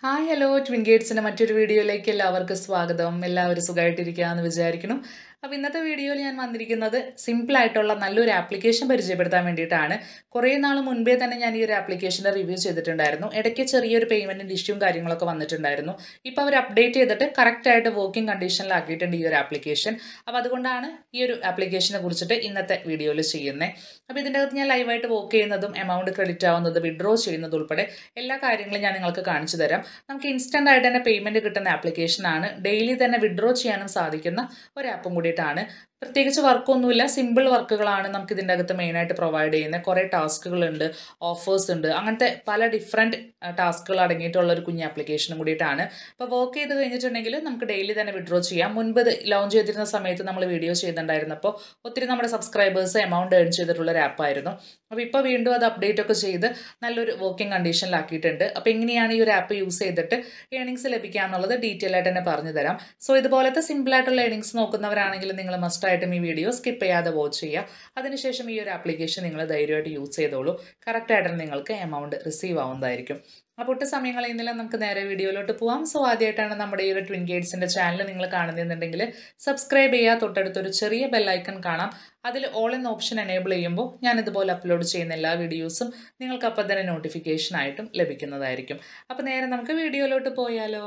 hi hello twin ഗേറ്റ്സിൻ്റെ മറ്റൊരു വീഡിയോയിലേക്ക് എല്ലാവർക്കും സ്വാഗതം എല്ലാവരും സുഖമായിട്ടിരിക്കുകയെന്ന് വിചാരിക്കണം അപ്പോൾ ഇന്നത്തെ വീഡിയോയിൽ ഞാൻ വന്നിരിക്കുന്നത് സിമ്പിളായിട്ടുള്ള നല്ലൊരു ആപ്ലിക്കേഷൻ പരിചയപ്പെടുത്താൻ വേണ്ടിയിട്ടാണ് കുറേ നാൾ മുൻപേ തന്നെ ഞാൻ ഈ ഒരു ആപ്ലിക്കേഷൻ്റെ റിവ്യൂ ചെയ്തിട്ടുണ്ടായിരുന്നു ഇടയ്ക്ക് ചെറിയൊരു പേയ്മെൻറ്റിൻ്റെ ഇഷ്യൂവും കാര്യങ്ങളൊക്കെ വന്നിട്ടുണ്ടായിരുന്നു ഇപ്പോൾ അവർ അപ്ഡേറ്റ് ചെയ്തിട്ട് കറക്റ്റായിട്ട് വർക്കിംഗ് കണ്ടീഷനിലാക്കിയിട്ടുണ്ട് ഈ ഒരു ആപ്ലിക്കേഷൻ അപ്പോൾ അതുകൊണ്ടാണ് ഈ ഒരു ആപ്ലിക്കേഷനെ കുറിച്ചിട്ട് ഇന്നത്തെ വീഡിയോയിൽ ചെയ്യുന്നത് അപ്പോൾ ഇതിൻ്റെ അകത്ത് ഞാൻ ലൈവായിട്ട് വർക്ക് ചെയ്യുന്നതും എമൗണ്ട് ക്രെഡിറ്റ് ആവുന്നത് വിഡ്രോ ചെയ്യുന്നത് ഉൾപ്പെടെ എല്ലാ കാര്യങ്ങളും ഞാൻ നിങ്ങൾക്ക് കാണിച്ചു തരാം നമുക്ക് ഇൻസ്റ്റൻ്റ് ആയിട്ട് തന്നെ പേയ്മെൻറ്റ് കിട്ടുന്ന ആപ്ലിക്കേഷനാണ് ഡെയിലി തന്നെ വിഡ്രോ ചെയ്യാനും സാധിക്കുന്ന ഒരു ആപ്പും കൂടിയിട്ടാണ് പ്രത്യേകിച്ച് വർക്കൊന്നുമില്ല സിമ്പിൾ വർക്കുകളാണ് നമുക്ക് ഇതിൻ്റെ അകത്ത് മെയിനായിട്ട് പ്രൊവൈഡ് ചെയ്യുന്നത് കുറേ ടാസ്കുകളുണ്ട് ഓഫേഴ്സ് ഉണ്ട് അങ്ങനത്തെ പല ഡിഫറെൻറ്റ് ടാസ്കുകൾ അടങ്ങിയിട്ടുള്ള ഒരു കുഞ്ഞ് ആപ്ലിക്കേഷനും കൂടിയിട്ടാണ് അപ്പോൾ വർക്ക് ചെയ്ത് കഴിഞ്ഞിട്ടുണ്ടെങ്കിൽ നമുക്ക് ഡെയിലി തന്നെ വിഡ്രോ ചെയ്യാം മുൻപ് ലോഞ്ച് ചെയ്തിരുന്ന സമയത്ത് നമ്മൾ വീഡിയോ ചെയ്തിട്ടുണ്ടായിരുന്നപ്പോൾ ഒത്തിരി നമ്മുടെ സബ്സ്ക്രൈബേഴ്സ് എമൗണ്ട് ഏൺ ചെയ്തിട്ടുള്ള ഒരു ആപ്പായിരുന്നു അപ്പോൾ ഇപ്പോൾ വീണ്ടും അത് അപ്ഡേറ്റ് ഒക്കെ ചെയ്ത് നല്ലൊരു വർക്കിംഗ് കണ്ടീഷനിലാക്കിയിട്ടുണ്ട് അപ്പോൾ എങ്ങനെയാണ് ഈ ഒരു ആപ്പ് യൂസ് ചെയ്തിട്ട് ഏണിങ്സ് ലഭിക്കുക എന്നുള്ളത് ഡീറ്റെയിൽ ആയിട്ട് തന്നെ പറഞ്ഞു തരാം സോ ഇതുപോലത്തെ സിമ്പിളായിട്ടുള്ള ഏണിങ്സ് നോക്കുന്നവരാണെങ്കിൽ നിങ്ങൾ മസ്റ്റായിട്ടും ഈ വീഡിയോ സ്കിപ്പ് ചെയ്യാതെ വാച്ച് ചെയ്യുക അതിനുശേഷം ഈ ഒരു ആപ്ലിക്കേഷൻ നിങ്ങൾ ധൈര്യമായിട്ട് യൂസ് ചെയ്തോളൂ കറക്റ്റായിട്ട് നിങ്ങൾക്ക് എമൗണ്ട് റിസീവ് ആവുന്നതായിരിക്കും അപ്പോൾ ഒട്ട് സമയങ്ങൾ ഇന്നലെ നമുക്ക് നേരെ വീഡിയോയിലോട്ട് പോവാം സോ ആദ്യമായിട്ടാണ് നമ്മുടെ ഈ ഒരു ട്വിൻ ഗേറ്റ്സിൻ്റെ ചാനൽ നിങ്ങൾ കാണുന്നതെന്നുണ്ടെങ്കിൽ സബ്സ്ക്രൈബ് ചെയ്യുക തൊട്ടടുത്തൊരു ചെറിയ ബെല്ലൈക്കൺ കാണാം അതിൽ ഓൾ എന്ന ഓപ്ഷൻ എനേബിൾ ചെയ്യുമ്പോൾ ഞാൻ ഇതുപോലെ അപ്ലോഡ് ചെയ്യുന്ന എല്ലാ വീഡിയോസും നിങ്ങൾക്ക് അപ്പം തന്നെ നോട്ടിഫിക്കേഷൻ ആയിട്ടും ലഭിക്കുന്നതായിരിക്കും അപ്പോൾ നേരെ നമുക്ക് വീഡിയോയിലോട്ട് പോയാലോ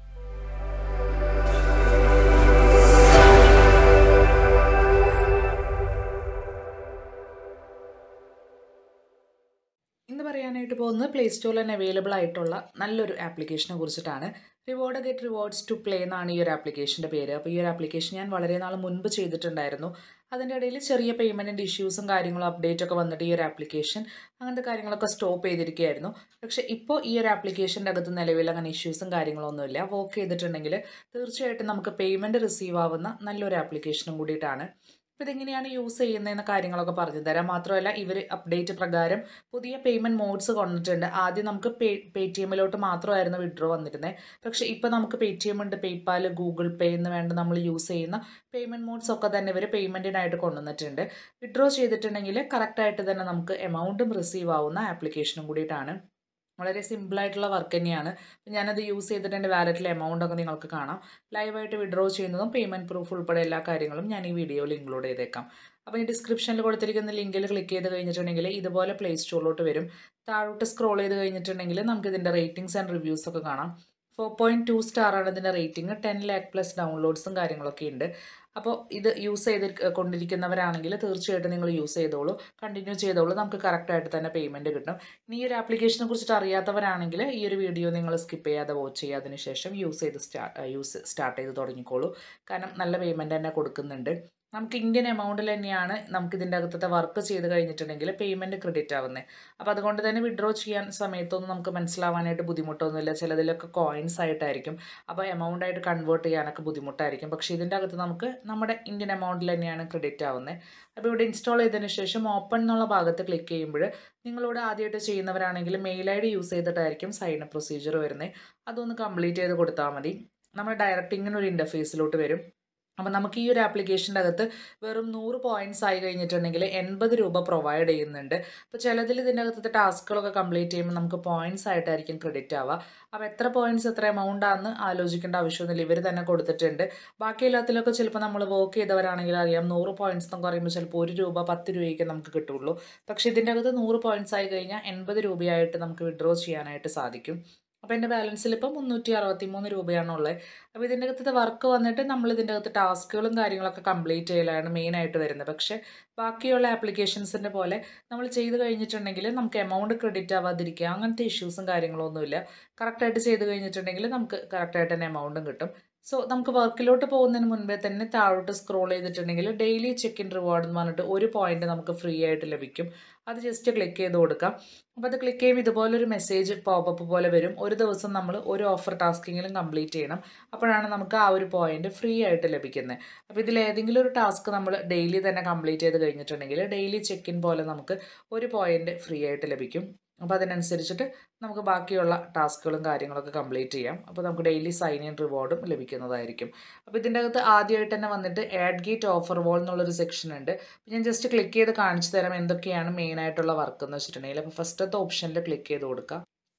ഇന്ന് പറയാനായിട്ട് പോകുന്നത് പ്ലേ സ്റ്റോറിൽ തന്നെ അവൈലബിൾ ആയിട്ടുള്ള നല്ലൊരു ആപ്ലിക്കേഷനെ കുറിച്ചിട്ടാണ് reward get rewards to play എന്നാണ് ഈ ഒരു ആപ്ലിക്കേഷൻ്റെ പേര് അപ്പോൾ ഈ ഒരു ആപ്ലിക്കേഷൻ ഞാൻ വളരെ നാൾ മുൻപ് ചെയ്തിട്ടുണ്ടായിരുന്നു അതിൻ്റെ ഇടയിൽ ചെറിയ പേയ്മെൻറ്റിൻ്റെ ഇഷ്യൂസും കാര്യങ്ങളും അപ്ഡേറ്റ് ഒക്കെ വന്നിട്ട് ഈ ഒരു ആപ്ലിക്കേഷൻ അങ്ങനത്തെ കാര്യങ്ങളൊക്കെ സ്റ്റോപ്പ് ചെയ്തിരിക്കുകയായിരുന്നു പക്ഷേ ഇപ്പോൾ ഈ ഒരു ആപ്ലിക്കേഷൻ്റെ അകത്ത് നിലവിൽ അങ്ങനെ ഇഷ്യൂസും കാര്യങ്ങളൊന്നുമില്ല വർക്ക് ചെയ്തിട്ടുണ്ടെങ്കിൽ തീർച്ചയായിട്ടും നമുക്ക് പേയ്മെൻറ്റ് റിസീവ് ആവുന്ന നല്ലൊരു ആപ്ലിക്കേഷനും കൂടിയിട്ടാണ് അപ്പോൾ ഇതെങ്ങനെയാണ് യൂസ് ചെയ്യുന്നതെന്ന കാര്യങ്ങളൊക്കെ പറഞ്ഞു തരാം മാത്രമല്ല ഇവർ അപ്ഡേറ്റ് പ്രകാരം പുതിയ പേയ്മെൻറ്റ് മോഡ്സ് കൊണ്ടിട്ടുണ്ട് ആദ്യം നമുക്ക് പേ പേ ടി എമ്മിലോട്ട് മാത്രമായിരുന്നു വിഡ്രോ വന്നിരുന്നത് പക്ഷേ ഇപ്പോൾ നമുക്ക് പേ ടി എം ഉണ്ട് പേയ്പാൽ ഗൂഗിൾ പേ എന്ന് വേണ്ട നമ്മൾ യൂസ് ചെയ്യുന്ന പേയ്മെൻറ്റ് മോഡ്സ് ഒക്കെ തന്നെ ഇവർ പേയ്മെൻറ്റിനായിട്ട് കൊണ്ടുവന്നിട്ടുണ്ട് വിഡ്രോ ചെയ്തിട്ടുണ്ടെങ്കിൽ കറക്റ്റായിട്ട് തന്നെ നമുക്ക് എമൗണ്ടും റിസീവ് ആവുന്ന ആപ്ലിക്കേഷനും കൂടിയിട്ടാണ് വളരെ സിമ്പിളായിട്ടുള്ള വർക്ക് തന്നെയാണ് ഞാനത് യൂസ് ചെയ്തിട്ട് എൻ്റെ വാലറ്റിലെ എമൗണ്ട് ഒക്കെ നിങ്ങൾക്ക് കാണാം ലൈവായിട്ട് വിഡ്രോ ചെയ്യുന്നതും പേയ്മെൻറ്റ് പ്രൂഫ് ഉൾപ്പെടെ എല്ലാ കാര്യങ്ങളും ഞാൻ ഈ വീഡിയോയിൽ ഇൻക്ലൂഡ് ചെയ്തേക്കാം അപ്പോൾ ഈ ഡിസ്ക്രിപ്ഷനിൽ കൊടുത്തിരിക്കുന്ന ലിങ്കിൽ ക്ലിക്ക് ചെയ്ത് കഴിഞ്ഞിട്ടുണ്ടെങ്കിൽ ഇതുപോലെ പ്ലേ സ്റ്റോറിലോട്ട് വരും താഴോട്ട് സ്ക്രോൾ ചെയ്ത് കഴിഞ്ഞിട്ടുണ്ടെങ്കിൽ നമുക്ക് ഇതിൻ്റെ റേറ്റിംഗ്സ് ആൻഡ് റിവ്യൂസ് ഒക്കെ കാണാം ഫോർ പോയിൻറ്റ് ടു സ്റ്റാറാണ് ഇതിൻ്റെ റേറ്റിംഗ് ടെൻ ലാക്ക് പ്ലസ് ഡൗൺലോഡ്സും കാര്യങ്ങളൊക്കെ ഉണ്ട് അപ്പോൾ ഇത് യൂസ് ചെയ്ത് കൊണ്ടിരിക്കുന്നവരാണെങ്കിൽ തീർച്ചയായിട്ടും നിങ്ങൾ യൂസ് ചെയ്തോളൂ കണ്ടിന്യൂ ചെയ്തോളൂ നമുക്ക് കറക്റ്റായിട്ട് തന്നെ പേയ്മെൻറ്റ് കിട്ടും ഇനി ഈ ഒരു ആപ്ലിക്കേഷനെ കുറിച്ചിട്ട് അറിയാത്തവരാണെങ്കിൽ ഈ ഒരു വീഡിയോ നിങ്ങൾ സ്കിപ്പ് ചെയ്യാതെ വാച്ച് ചെയ്യുക അതിനുശേഷം യൂസ് ചെയ്ത് സ്റ്റാർട്ട് യൂസ് സ്റ്റാർട്ട് ചെയ്ത് തുടങ്ങിക്കോളൂ കാരണം നല്ല പേയ്മെൻറ്റ് തന്നെ കൊടുക്കുന്നുണ്ട് നമുക്ക് ഇന്ത്യൻ എമൗണ്ടിൽ തന്നെയാണ് നമുക്ക് ഇതിൻ്റെ അകത്തത്തെ വർക്ക് ചെയ്ത് കഴിഞ്ഞിട്ടുണ്ടെങ്കിൽ പേയ്മെൻറ്റ് ക്രെഡിറ്റ് ആവുന്നത് അപ്പോൾ അതുകൊണ്ട് തന്നെ വിഡ്രോ ചെയ്യാൻ സമയത്തൊന്നും നമുക്ക് മനസ്സിലാവാനായിട്ട് ബുദ്ധിമുട്ടൊന്നുമില്ല ചിലതിലൊക്കെ കോയിൻസ് ആയിട്ടായിരിക്കും അപ്പോൾ എമൗണ്ട് ആയിട്ട് കൺവേർട്ട് ചെയ്യാനൊക്കെ ബുദ്ധിമുട്ടായിരിക്കും പക്ഷേ ഇതിൻ്റെ അകത്ത് നമുക്ക് നമ്മുടെ ഇന്ത്യൻ എമൗണ്ടിൽ തന്നെയാണ് ക്രെഡിറ്റ് ആവുന്നത് അപ്പോൾ ഇവിടെ ഇൻസ്റ്റാൾ ചെയ്തതിന് ശേഷം ഓപ്പൺ എന്നുള്ള ഭാഗത്ത് ക്ലിക്ക് ചെയ്യുമ്പോൾ നിങ്ങളിവിടെ ആദ്യമായിട്ട് ചെയ്യുന്നവരാണെങ്കിൽ മെയിൽ ഐ ഡി യൂസ് ചെയ്തിട്ടായിരിക്കും സൈൻ അപ്പ് പ്രൊസീജിയർ വരുന്നത് അതൊന്ന് കംപ്ലീറ്റ് ചെയ്ത് കൊടുത്താൽ മതി നമ്മൾ ഡയറക്റ്റ് ഇങ്ങനെ ഒരു ഇൻ്റർഫേസിലോട്ട് വരും അപ്പോൾ നമുക്ക് ഈ ഒരു ആപ്ലിക്കേഷൻ്റെ അകത്ത് വെറും നൂറ് പോയിൻറ്റ്സ് ആയി കഴിഞ്ഞിട്ടുണ്ടെങ്കിൽ എൺപത് രൂപ പ്രൊവൈഡ് ചെയ്യുന്നുണ്ട് അപ്പോൾ ചിലതിൽ ഇതിൻ്റെ അകത്തത്തെ ടാസ്കുകളൊക്കെ കംപ്ലീറ്റ് ചെയ്യുമ്പോൾ നമുക്ക് പോയിൻറ്റ്സ് ആയിട്ടായിരിക്കും ക്രെഡിറ്റ് ആവുക അപ്പോൾ എത്ര പോയിൻറ്റ്സ് എത്ര എമൗണ്ട് ആണെന്ന് ആലോചിക്കേണ്ട ആവശ്യമൊന്നുമില്ല ഇവർ തന്നെ കൊടുത്തിട്ടുണ്ട് ബാക്കി എല്ലാത്തിലൊക്കെ ചിലപ്പോൾ നമ്മൾ വർക്ക് ചെയ്തവരാണെങ്കിൽ അറിയാം നൂറ് പോയിൻറ്റ്സ് എന്ന് പറയുമ്പോൾ ചിലപ്പോൾ ഒരു രൂപ പത്ത് രൂപയ്ക്ക് നമുക്ക് കിട്ടുള്ളൂ പക്ഷേ ഇതിൻ്റെ അകത്ത് നൂറ് പോയിൻറ്റ്സ് ആയി കഴിഞ്ഞാൽ എൺപത് രൂപയായിട്ട് നമുക്ക് വിഡ്രോ ചെയ്യാനായിട്ട് സാധിക്കും അപ്പോൾ എൻ്റെ ബാലൻസിൽ ഇപ്പോൾ മുന്നൂറ്റി അറുപത്തി മൂന്ന് രൂപയാണുള്ളത് അപ്പോൾ ഇതിൻ്റെ അകത്തത്തെ വർക്ക് വന്നിട്ട് നമ്മൾ ഇതിൻ്റെ അകത്ത് ടാസ്കുകളും കാര്യങ്ങളൊക്കെ കംപ്ലീറ്റ് ചെയ്യലാണ് മെയിനായിട്ട് വരുന്നത് പക്ഷേ ബാക്കിയുള്ള ആപ്ലിക്കേഷൻസിൻ്റെ പോലെ നമ്മൾ ചെയ്ത് കഴിഞ്ഞിട്ടുണ്ടെങ്കിൽ നമുക്ക് എമൗണ്ട് ക്രെഡിറ്റ് ആവാതിരിക്കുക അങ്ങനത്തെ ഇഷ്യൂസും കാര്യങ്ങളൊന്നുമില്ല കറക്റ്റായിട്ട് ചെയ്ത് കഴിഞ്ഞിട്ടുണ്ടെങ്കിൽ നമുക്ക് കറക്റ്റായിട്ട് തന്നെ എമൗണ്ടും കിട്ടും സോ നമുക്ക് വർക്കിലോട്ട് പോകുന്നതിന് മുൻപേ തന്നെ താഴോട്ട് സ്ക്രോൾ ചെയ്തിട്ടുണ്ടെങ്കിൽ ഡെയിലി ചെക്ക് ഇൻ റിവാർഡ് എന്ന് പറഞ്ഞിട്ട് ഒരു പോയിന്റ് നമുക്ക് ഫ്രീ ആയിട്ട് ലഭിക്കും അത് ജസ്റ്റ് ക്ലിക്ക് ചെയ്ത് കൊടുക്കാം അപ്പോൾ അത് ക്ലിക്ക് ചെയ്യുമ്പോൾ ഇതുപോലൊരു മെസ്സേജ് പോപ്പപ്പ് പോലെ വരും ഒരു ദിവസം നമ്മൾ ഒരു ഓഫർ ടാസ്കിങ്ങിലും കംപ്ലീറ്റ് ചെയ്യണം അപ്പോഴാണ് നമുക്ക് ആ ഒരു പോയിന്റ് ഫ്രീ ആയിട്ട് ലഭിക്കുന്നത് അപ്പോൾ ഇതിൽ ഏതെങ്കിലും ഒരു ടാസ്ക് നമ്മൾ ഡെയിലി തന്നെ കംപ്ലീറ്റ് ചെയ്ത് കഴിഞ്ഞിട്ടുണ്ടെങ്കിൽ ഡെയിലി ചെക്ക് ഇൻ പോലെ നമുക്ക് ഒരു പോയിന്റ് ഫ്രീ ആയിട്ട് ലഭിക്കും അപ്പോൾ അതിനനുസരിച്ചിട്ട് നമുക്ക് ബാക്കിയുള്ള ടാസ്കുകളും കാര്യങ്ങളൊക്കെ കംപ്ലീറ്റ് ചെയ്യാം അപ്പോൾ നമുക്ക് ഡെയിലി സൈൻ ഇൻ റിവാർഡും ലഭിക്കുന്നതായിരിക്കും അപ്പോൾ ഇതിൻ്റെ അകത്ത് ആദ്യമായിട്ട് തന്നെ വന്നിട്ട് ആഡ് ഗേറ്റ് ഓഫർ വോൾ എന്നുള്ളൊരു സെക്ഷൻ ഉണ്ട് അപ്പോൾ ഞാൻ ജസ്റ്റ് ക്ലിക്ക് ചെയ്ത് കാണിച്ചു തരാം എന്തൊക്കെയാണ് മെയിൻ ആയിട്ടുള്ള വർക്ക് എന്ന് വെച്ചിട്ടുണ്ടെങ്കിൽ അപ്പോൾ ഫസ്റ്റത്തെ ഓപ്ഷനിൽ ക്ലിക്ക് ചെയ്ത് കൊടുക്കുക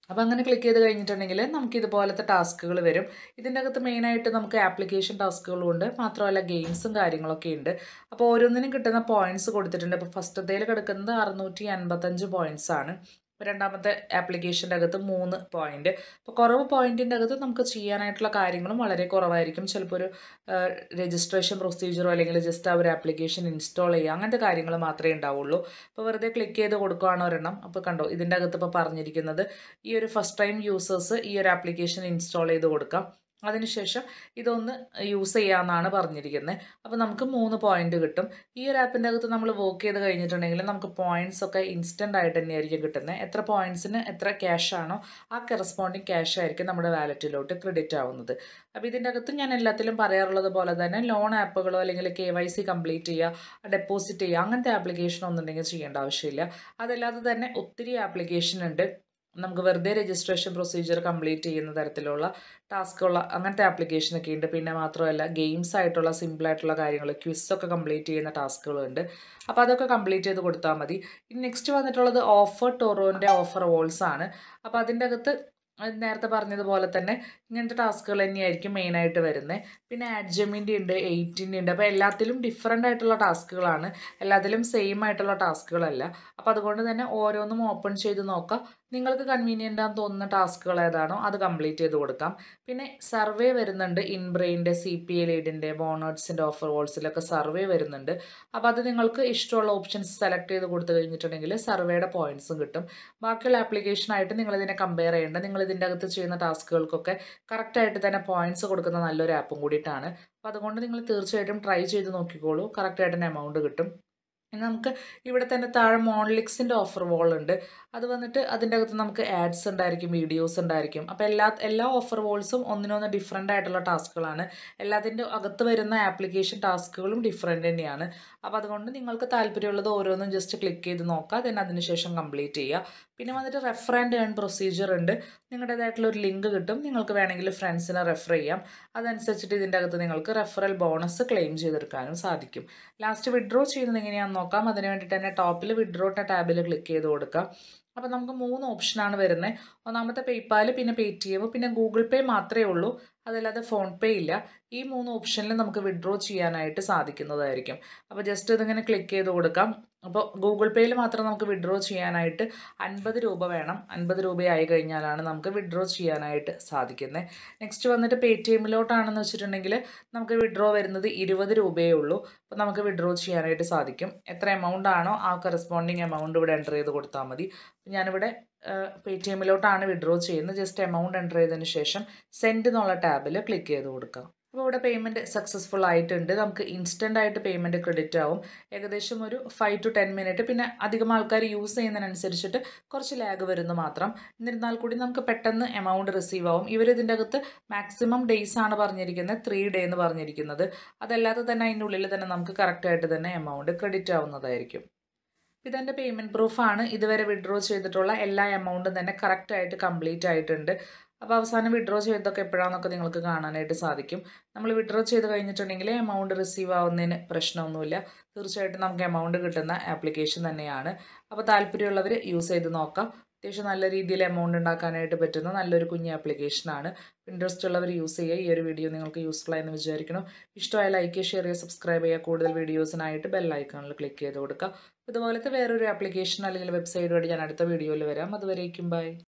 അപ്പോൾ അങ്ങനെ ക്ലിക്ക് ചെയ്ത് കഴിഞ്ഞിട്ടുണ്ടെങ്കിൽ നമുക്ക് ഇതുപോലത്തെ ടാസ്കുകൾ വരും ഇതിൻ്റെ അകത്ത് മെയിനായിട്ട് നമുക്ക് ആപ്ലിക്കേഷൻ ടാസ്കുകളും ഉണ്ട് മാത്രമല്ല ഗെയിംസും കാര്യങ്ങളൊക്കെ ഉണ്ട് അപ്പോൾ ഓരോന്നിനും കിട്ടുന്ന പോയിന്റ്സ് കൊടുത്തിട്ടുണ്ട് ഇപ്പോൾ ഫസ്റ്റത്തേൽ കിടക്കുന്നത് അറുന്നൂറ്റി അൻപത്തഞ്ച് പോയിന്റ്സ് ആണ് രണ്ടാമത്തെ ആപ്ലിക്കേഷൻ്റെ അകത്ത് മൂന്ന് പോയിന്റ് അപ്പോൾ കുറവ് പോയിന്റിൻ്റെ അകത്ത് നമുക്ക് ചെയ്യാനായിട്ടുള്ള കാര്യങ്ങളും വളരെ കുറവായിരിക്കും ചിലപ്പോൾ ഒരു രജിസ്ട്രേഷൻ പ്രൊസീജിയറോ അല്ലെങ്കിൽ ജസ്റ്റ് ആ ഒരു ആപ്ലിക്കേഷൻ ഇൻസ്റ്റാൾ ചെയ്യുക അങ്ങനത്തെ കാര്യങ്ങൾ മാത്രമേ ഉണ്ടാവുള്ളൂ അപ്പോൾ വെറുതെ ക്ലിക്ക് ചെയ്ത് കൊടുക്കുകയാണ് ഒരെണ്ണം അപ്പോൾ കണ്ടോ ഇതിൻ്റെ അകത്ത് ഇപ്പോൾ പറഞ്ഞിരിക്കുന്നത് ഈ ഒരു ഫസ്റ്റ് ടൈം യൂസേഴ്സ് ഈ ഒരു ആപ്ലിക്കേഷൻ ഇൻസ്റ്റാൾ ചെയ്ത് കൊടുക്കാം അതിനുശേഷം ഇതൊന്ന് യൂസ് ചെയ്യാമെന്നാണ് പറഞ്ഞിരിക്കുന്നത് അപ്പോൾ നമുക്ക് മൂന്ന് പോയിന്റ് കിട്ടും ഈ ഒരു ആപ്പിൻ്റെ അകത്ത് നമ്മൾ വർക്ക് ചെയ്ത് കഴിഞ്ഞിട്ടുണ്ടെങ്കിൽ നമുക്ക് പോയിന്റ്സ് ഒക്കെ ഇൻസ്റ്റൻ്റ് ആയിട്ട് തന്നെയായിരിക്കും കിട്ടുന്നത് എത്ര പോയിന്റ്സിന് എത്ര ക്യാഷ് ആണോ ആ കറസ്പോണ്ടിങ് ക്യാഷ് ആയിരിക്കും നമ്മുടെ വാലറ്റിലോട്ട് ക്രെഡിറ്റ് ആവുന്നത് അപ്പോൾ ഇതിൻ്റെ അകത്ത് ഞാൻ എല്ലാത്തിലും പറയാറുള്ളത് പോലെ തന്നെ ലോൺ ആപ്പുകളോ അല്ലെങ്കിൽ കെ വൈ സി കംപ്ലീറ്റ് ചെയ്യുക ഡെപ്പോസിറ്റ് ചെയ്യുക അങ്ങനത്തെ ആപ്ലിക്കേഷൻ ഒന്നുണ്ടെങ്കിൽ ചെയ്യേണ്ട ആവശ്യമില്ല അതല്ലാതെ തന്നെ ഒത്തിരി ആപ്ലിക്കേഷൻ ഉണ്ട് നമുക്ക് വെറുതെ രജിസ്ട്രേഷൻ പ്രൊസീജിയർ കംപ്ലീറ്റ് ചെയ്യുന്ന തരത്തിലുള്ള ടാസ്കുള്ള അങ്ങനത്തെ ആപ്ലിക്കേഷനൊക്കെ ഉണ്ട് പിന്നെ മാത്രമല്ല ഗെയിംസ് ആയിട്ടുള്ള സിമ്പിളായിട്ടുള്ള കാര്യങ്ങൾ ക്വിസൊക്കെ കംപ്ലീറ്റ് ചെയ്യുന്ന ടാസ്കുകളുണ്ട് അപ്പോൾ അതൊക്കെ കംപ്ലീറ്റ് ചെയ്ത് കൊടുത്താൽ മതി ഇനി നെക്സ്റ്റ് വന്നിട്ടുള്ളത് ഓഫർ ടൊറോൻ്റെ ഓഫർ വോൾസ് ആണ് അപ്പോൾ അതിൻ്റെ അകത്ത് നേരത്തെ പറഞ്ഞതുപോലെ തന്നെ ഇങ്ങനത്തെ ടാസ്കുകൾ തന്നെയായിരിക്കും മെയിനായിട്ട് വരുന്നത് പിന്നെ ആഡ്ജമിൻ്റെ ഉണ്ട് എയ്റ്റിൻ്റെ ഉണ്ട് അപ്പോൾ എല്ലാത്തിലും ഡിഫറെൻ്റ് ആയിട്ടുള്ള ടാസ്കുകളാണ് എല്ലാത്തിലും സെയിം ആയിട്ടുള്ള ടാസ്കുകളല്ല അപ്പോൾ അതുകൊണ്ട് തന്നെ ഓരോന്നും ഓപ്പൺ ചെയ്ത് നോക്കാം നിങ്ങൾക്ക് കൺവീനിയൻ്റ് ആണെന്ന് തോന്നുന്ന ടാസ്കുകൾ ഏതാണോ അത് കംപ്ലീറ്റ് ചെയ്ത് കൊടുക്കാം പിന്നെ സർവേ വരുന്നുണ്ട് ഇൻബ്രെയിൻ്റെ സി പി എൽ എയ്ഡിൻ്റെ ബോണേർഡ്സിൻ്റെ ഓഫർ വോൾസിലൊക്കെ സർവേ വരുന്നുണ്ട് അപ്പോൾ അത് നിങ്ങൾക്ക് ഇഷ്ടമുള്ള ഓപ്ഷൻസ് സെലക്ട് ചെയ്ത് കൊടുത്തു കഴിഞ്ഞിട്ടുണ്ടെങ്കിൽ സർവേയുടെ പോയിന്റ്സും കിട്ടും ബാക്കിയുള്ള ആപ്ലിക്കേഷനായിട്ട് നിങ്ങളിതിനെ കമ്പയർ ചെയ്യേണ്ട നിങ്ങൾ ഇതിൻ്റെ അകത്ത് ചെയ്യുന്ന ടാസ്കുകൾക്കൊക്കെ കറക്റ്റായിട്ട് തന്നെ പോയിന്റ്സ് കൊടുക്കുന്ന നല്ലൊരു ആപ്പും കൂടിയിട്ടാണ് അപ്പോൾ അതുകൊണ്ട് നിങ്ങൾ തീർച്ചയായിട്ടും ട്രൈ ചെയ്ത് നോക്കിക്കോളൂ കറക്റ്റായിട്ട് തന്നെ എമൗണ്ട് കിട്ടും ഇനി നമുക്ക് ഇവിടെ തന്നെ താഴെ മോൺലിക്സിൻ്റെ ഓഫർ വോൾ ഉണ്ട് അത് വന്നിട്ട് അതിൻ്റെ അകത്ത് നമുക്ക് ആഡ്സ് ഉണ്ടായിരിക്കും വീഡിയോസ് ഉണ്ടായിരിക്കും അപ്പോൾ എല്ലാ എല്ലാ ഓഫർ വോൾസും ഒന്നിനൊന്ന് ഡിഫറെൻ്റ് ആയിട്ടുള്ള ടാസ്കുകളാണ് എല്ലാത്തിൻ്റെ അകത്ത് വരുന്ന ആപ്ലിക്കേഷൻ ടാസ്കുകളും ഡിഫറെൻ്റ് തന്നെയാണ് അപ്പോൾ അതുകൊണ്ട് നിങ്ങൾക്ക് താല്പര്യമുള്ളത് ഓരോന്നും ജസ്റ്റ് ക്ലിക്ക് ചെയ്ത് നോക്കുക ദെൻ അതിനുശേഷം കംപ്ലീറ്റ് ചെയ്യുക പിന്നെ വന്നിട്ട് റെഫർ ആൻഡ് ഏൺ പ്രൊസീജിയർ ഉണ്ട് നിങ്ങളുടേതായിട്ടുള്ള ഒരു ലിങ്ക് കിട്ടും നിങ്ങൾക്ക് വേണമെങ്കിൽ ഫ്രണ്ട്സിനെ റെഫർ ചെയ്യാം അതനുസരിച്ചിട്ട് ഇതിൻ്റെ അകത്ത് നിങ്ങൾക്ക് റെഫറൽ ബോണസ് ക്ലെയിം ചെയ്തെടുക്കാനും സാധിക്കും ലാസ്റ്റ് വിഡ്രോ ചെയ്യുന്നത് എങ്ങനെയാണെന്ന് നോക്കാം അതിന് വേണ്ടിയിട്ട് തന്നെ ടോപ്പിൽ വിഡ്രോട്ട ടാബിൽ ക്ലിക്ക് ചെയ്ത് കൊടുക്കാം അപ്പോൾ നമുക്ക് മൂന്ന് ഓപ്ഷനാണ് വരുന്നത് ഒന്നാമത്തെ പേയ്പാൽ പിന്നെ പേ ടി എം പിന്നെ ഗൂഗിൾ പേ മാത്രമേ ഉള്ളൂ അതല്ലാതെ ഫോൺ പേ ഇല്ല ഈ മൂന്ന് ഓപ്ഷനിൽ നമുക്ക് വിഡ്രോ ചെയ്യാനായിട്ട് സാധിക്കുന്നതായിരിക്കും അപ്പോൾ ജസ്റ്റ് ഇതിങ്ങനെ ക്ലിക്ക് ചെയ്ത് കൊടുക്കാം അപ്പോൾ ഗൂഗിൾ പേയിൽ മാത്രം നമുക്ക് വിഡ്രോ ചെയ്യാനായിട്ട് അൻപത് രൂപ വേണം അൻപത് രൂപയായി കഴിഞ്ഞാലാണ് നമുക്ക് വിഡ്രോ ചെയ്യാനായിട്ട് സാധിക്കുന്നത് നെക്സ്റ്റ് വന്നിട്ട് പേ ടി എമ്മിലോട്ടാണെന്ന് വെച്ചിട്ടുണ്ടെങ്കിൽ നമുക്ക് വിഡ്രോ വരുന്നത് ഇരുപത് രൂപയേ ഉള്ളൂ അപ്പോൾ നമുക്ക് വിഡ്രോ ചെയ്യാനായിട്ട് സാധിക്കും എത്ര എമൗണ്ട് ആണോ ആ കറസ്പോണ്ടിങ് എമൗണ്ട് ഇവിടെ എൻ്റർ ചെയ്ത് കൊടുത്താൽ മതി ഞാനിവിടെ പേ ടി എമ്മിലോട്ടാണ് വിഡ്രോ ചെയ്യുന്നത് ജസ്റ്റ് എമൗണ്ട് എൻ്റർ ചെയ്തതിന് ശേഷം സെൻഡ് എന്നുള്ള ടാബിൽ ക്ലിക്ക് ചെയ്ത് കൊടുക്കാം അപ്പോൾ ഇവിടെ പേയ്മെൻറ്റ് സക്സസ്ഫുൾ ആയിട്ടുണ്ട് നമുക്ക് ഇൻസ്റ്റൻ്റ് ആയിട്ട് പേയ്മെൻറ്റ് ക്രെഡിറ്റ് ആവും ഏകദേശം ഒരു ഫൈവ് ടു ടെൻ മിനിറ്റ് പിന്നെ അധികം ആൾക്കാർ യൂസ് ചെയ്യുന്നതിനനുസരിച്ചിട്ട് കുറച്ച് ലാഗ് വരുന്നു മാത്രം എന്നിരുന്നാൽ കൂടി നമുക്ക് പെട്ടെന്ന് എമൗണ്ട് റിസീവ് ആവും ഇവർ ഇതിൻ്റെ അകത്ത് മാക്സിമം ഡേയ്സ് ആണ് പറഞ്ഞിരിക്കുന്നത് ത്രീ ഡേ എന്ന് പറഞ്ഞിരിക്കുന്നത് അതല്ലാതെ തന്നെ അതിൻ്റെ ഉള്ളിൽ തന്നെ നമുക്ക് കറക്റ്റായിട്ട് തന്നെ എമൗണ്ട് ക്രെഡിറ്റ് ആവുന്നതായിരിക്കും ഇതെൻ്റെ പേയ്മെൻറ്റ് പ്രൂഫാണ് ഇതുവരെ വിഡ്രോ ചെയ്തിട്ടുള്ള എല്ലാ എമൗണ്ടും തന്നെ കറക്റ്റായിട്ട് കംപ്ലീറ്റ് ആയിട്ടുണ്ട് അപ്പോൾ അവസാനം വിഡ്രോ ചെയ്തൊക്കെ എപ്പോഴാണെന്നൊക്കെ നിങ്ങൾക്ക് കാണാനായിട്ട് സാധിക്കും നമ്മൾ വിഡ്രോ ചെയ്ത് കഴിഞ്ഞിട്ടുണ്ടെങ്കിൽ എമൗണ്ട് റിസീവ് ആവുന്നതിന് പ്രശ്നമൊന്നുമില്ല തീർച്ചയായിട്ടും നമുക്ക് എമൗണ്ട് കിട്ടുന്ന ആപ്ലിക്കേഷൻ തന്നെയാണ് അപ്പോൾ താല്പര്യമുള്ളവർ യൂസ് ചെയ്ത് നോക്കാം അത്യാവശ്യം നല്ല രീതിയിൽ എമൗണ്ട് ഉണ്ടാക്കാനായിട്ട് പറ്റുന്ന നല്ലൊരു കുഞ്ഞ് ആപ്ലിക്കേഷനാണ് ഇൻട്രസ്റ്റ് ഉള്ളവർ യൂസ് ചെയ്യുക ഈ ഒരു വീഡിയോ നിങ്ങൾക്ക് യൂസ്ഫുൾ ആയെന്ന് വിചാരിക്കണം ഇഷ്ടമായ ലൈക്ക് ഷെയർ ചെയ്യുക സബ്സ്ക്രൈബ് ചെയ്യുക കൂടുതൽ വീഡിയോസിനായിട്ട് ബെൽ ഐക്കണിൽ ക്ലിക്ക് ചെയ്ത് കൊടുക്കുക ഇതുപോലത്തെ വേറൊരു ആപ്ലിക്കേഷൻ അല്ലെങ്കിൽ വെബ്സൈറ്റ് വഴി ഞാൻ അടുത്ത വീഡിയോയിൽ വരാം അതുവരേക്കും ബൈ